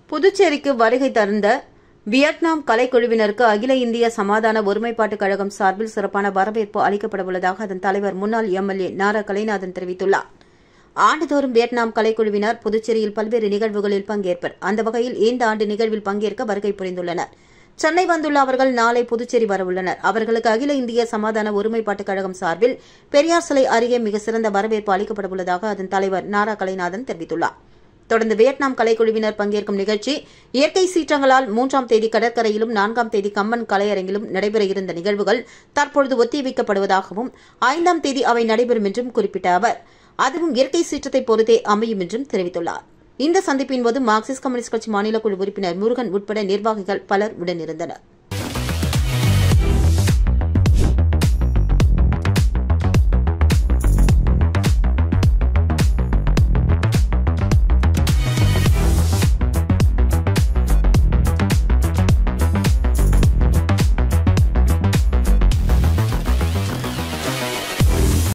புதுச்சேரிக்கு வருகை தந்த வியட்நாம் கலைக்குழுவினருக்கு அகில இந்திய சமாதான ஒருமைப்பாட்டு கழகம் சார்பில் சிறப்பான வரவேற்பு அளிக்கப்படவுள்ளதாக அதன் தலைவர் முன்னாள் எம்எல்ஏ நாரா கலைநாதன் தெரிவித்துள்ளார் ஆண்டுதோறும் வியட்நாம் கலைக்குழுவினர் புதுச்சேரியில் பல்வேறு நிகழ்வுகளில் பங்கேற்பர் அந்த வகையில் இந்த ஆண்டு நிகழ்வில் பங்கேற்க வருகை புரிந்துள்ளனர் சென்னை வந்துள்ள அவர்கள் நாளை புதுச்சேரி வரவுள்ளனர் அவர்களுக்கு அகில இந்திய சமாதான ஒருமைப்பாட்டு கழகம் சார்பில் பெரியார் சிலை அருகே மிக சிறந்த வரவேற்பு அளிக்கப்படவுள்ளதாக அதன் தலைவர் நாரா கலைநாதன் தெரிவித்துள்ளார் தொடர்ந்து வியட்நாம் கலைக்குழுவினர் பங்கேற்கும் நிகழ்ச்சி இயற்கை சீற்றங்களால் மூன்றாம் தேதி கடற்கரையிலும் நான்காம் தேதி கம்மன் கலையரங்கிலும் நடைபெற இருந்த நிகழ்வுகள் தற்பொழுது ஒத்திவைக்கப்படுவதாகவும் ஐந்தாம் தேதி அவை நடைபெறும் என்றும் குறிப்பிட்ட அவர் அதுவும் இயற்கை சீற்றத்தை பொறுத்தே அமையும் என்றும் தெரிவித்துள்ளார் இந்த சந்திப்பின் போது மார்க்சிஸ்ட் கம்யூனிஸ்ட் கட்சி மாநில குழு உறுப்பினர் முருகன் உட்பட நிர்வாகிகள் பலர் உடனிருந்தனர்